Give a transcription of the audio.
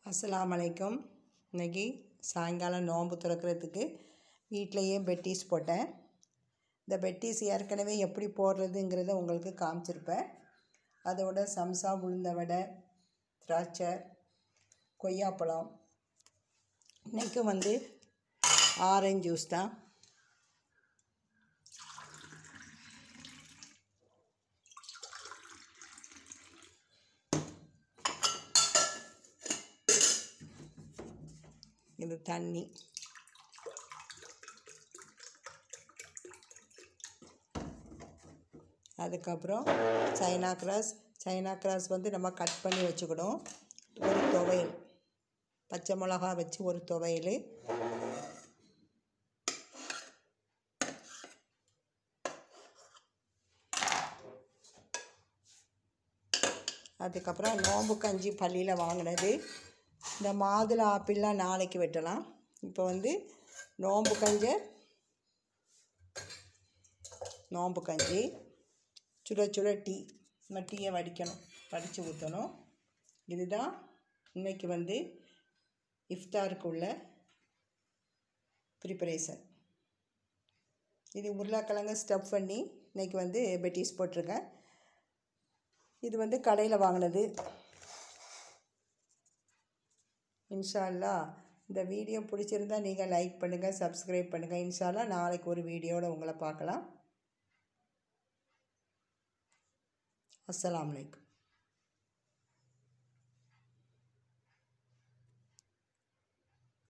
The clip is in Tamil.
அஸ்ஸலாமு அலைக்கும் இன்னைக்கு சாயங்காலம் நோன்பு திறக்கிறதுக்கு வீட்டிலையே பெட்டீஸ் போட்டேன் இந்த பெட்டீஸ் ஏற்கனவே எப்படி போடுறதுங்கிறத உங்களுக்கு காமிச்சிருப்பேன் அதோட சம்சா உளுந்த வடை திராட்சை கொய்யாப்பழம் இன்றைக்கும் வந்து ஆரஞ்சு ஜூஸ் தான் இது தண்ணி அதுக்கப்புறம் சைனா கிராஸ் சைனா கிராஸ் வந்து நம்ம கட் பண்ணி வச்சுக்கணும் ஒரு துவையல் பச்சை மிளகா வச்சு ஒரு துவையல் அதுக்கப்புறம் நோம்பு கஞ்சி பள்ளியில் வாங்கினது இந்த மாதுளை ஆப்பிள்லாம் நாளைக்கு வெட்டலாம் இப்போ வந்து நோம்பு கஞ்ச நோம்பு கஞ்சி சுட சுட டீ நம்ம டீயை வடிக்கணும் வடித்து ஊற்றணும் இதுதான் இன்றைக்கி வந்து இஃப்தாருக்கு உள்ள ப்ரிப்பரேஷன் இது உருளைக்கிழங்கு ஸ்டஃப் பண்ணி இன்றைக்கி வந்து பெட்டீஸ் போட்டிருக்கேன் இது வந்து கடையில் வாங்கினது இன்ஷா அல்லா இந்த வீடியோ பிடிச்சிருந்தா நீங்கள் லைக் பண்ணுங்கள் சப்ஸ்கிரைப் பண்ணுங்கள் இன்ஷா அல்லா நாளைக்கு ஒரு வீடியோவில் உங்களை பார்க்கலாம் அஸ்ஸலாமு அலைக்கும்